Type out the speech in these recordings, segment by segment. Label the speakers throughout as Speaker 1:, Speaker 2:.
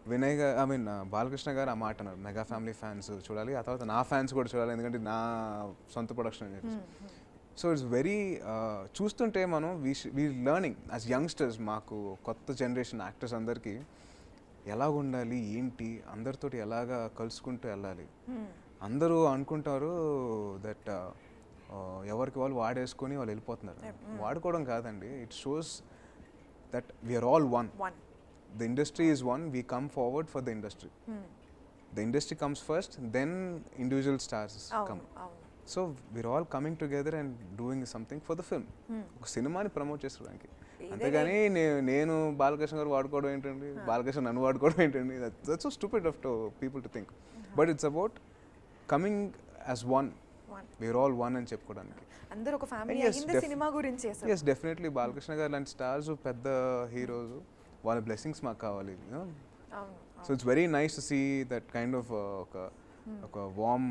Speaker 1: వినయ్ గారు I mean Balakrishna గారు ఆ మాట అన్నారు మెగా ఫ్యామిలీ ఫ్యాన్స్ చూడాలి ఆ తర్వాత నా ఫ్యాన్స్ కూడా చూడాలి ఎందుకంటే నా సొంత ప్రొడక్షన్ అని చెప్పేసి సో ఇట్స్ వెరీ చూస్తుంటే మనం we we learning as youngsters మాకు కొత్త జనరేషన్ యాక్టర్స్ అందరికీ ఎలా ఉండాలి ఏంటి అందరితోటి ఎలాగా కలుసుకుంటూ వెళ్ళాలి అందరూ అనుకుంటారు దట్ ఎవరికి వాళ్ళు వాడేసుకొని వాళ్ళు వెళ్ళిపోతున్నారు వాడుకోవడం కాదండి it shows that we are all one
Speaker 2: one
Speaker 1: the industry is one we come forward for the industry the industry comes first then individual stars come
Speaker 2: అవును అవును
Speaker 1: so we're all coming together and doing something for the film ఒక సినిమాని promote చేసుకోవడానికి అంతేగాని నే- నేను బాలకృష్ణ గారు వాడుకోవడం ఏంటండి బాలకృష్ణ నన్ను వాడుకోవడం ఏంటండి that's so stupid of to people to think but it's about coming as one
Speaker 2: one
Speaker 1: we are all one అని చెప్పుకోవడానికి
Speaker 2: అందరూ ఒక ఫ్యామిలీ
Speaker 1: Yes,
Speaker 2: అయింది
Speaker 1: def-
Speaker 2: సినిమా గురించి అసలు
Speaker 1: ఎస్ డెఫినెట్లీ బాలకృష్ణ గారు లాంటి స్టార్స్ పెద్ద హీరోస్ వాళ్ళ బ్లెస్సింగ్స్ మాకు కావాలి you know?
Speaker 2: అవును
Speaker 1: so it's very nice to see that kind of ఒక ఒక warm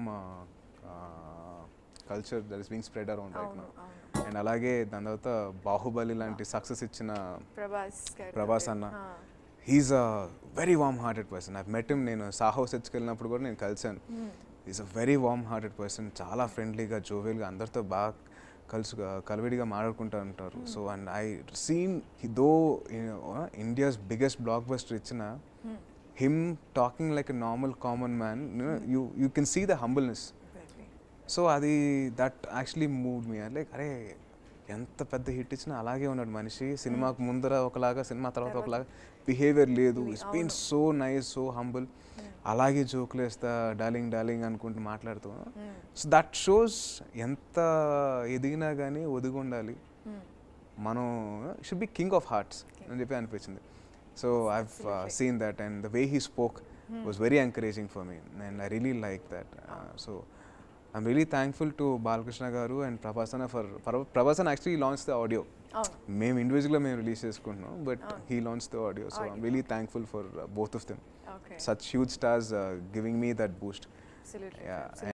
Speaker 1: culture that is being spread around right
Speaker 2: అవును
Speaker 1: నౌ
Speaker 2: అవును
Speaker 1: అండ్ అలాగే దాని తర్వాత బాహుబలి లాంటి సక్సెస్ ఇచ్చిన
Speaker 2: ప్రభాస్ గారు
Speaker 1: ప్రభాస్ అన్న he's a very warm hearted person I met నేను సాహో సెట్స్కి వెళ్ళినప్పుడు కూడా నేను కలిసాను is a very warm hearted person చాలా ఫ్రెండ్లీగా జోవియల్గా అందరితో బాగా కలుసు కలివిడిగా మాట్లాడుకుంటూ ఉంటారు so and I seen though India's biggest blockbuster ఇచ్చిన him talking like a normal common man you you can see the humbleness so అది that actually moved me like అరే ఎంత పెద్ద హిట్ ఇచ్చినా అలాగే ఉన్నాడు మనిషి సినిమాకు ముందర ఒకలాగా సినిమా తర్వాత ఒకలాగా బిహేవియర్ లేదు it's been so nice so humble అలాగే జోకులు వేస్తా డార్లింగ్ డార్లింగ్ అనుకుంటూ మాట్లాడుతూ సో దట్ షోస్ ఎంత ఎదిగినా కానీ ఒదిగి ఉండాలి మనం should be king of hearts అని చెప్పి అనిపించింది so I've seen that and the way he spoke was very encouraging for me and I really like that so I'm really thankful to Balakrishna గారు అండ్ ప్రభాసన ఫర్ ప్రభాసన్ actually launch the audio
Speaker 2: అవును
Speaker 1: మేము ఇండివిజువల్గా మేము రిలీజ్ చేసుకుంటున్నాం but he launch the audio so I'm really thankful for both of them
Speaker 2: okay
Speaker 1: such huge stars uh, giving me that boost.
Speaker 2: Absolutely
Speaker 1: Yeah,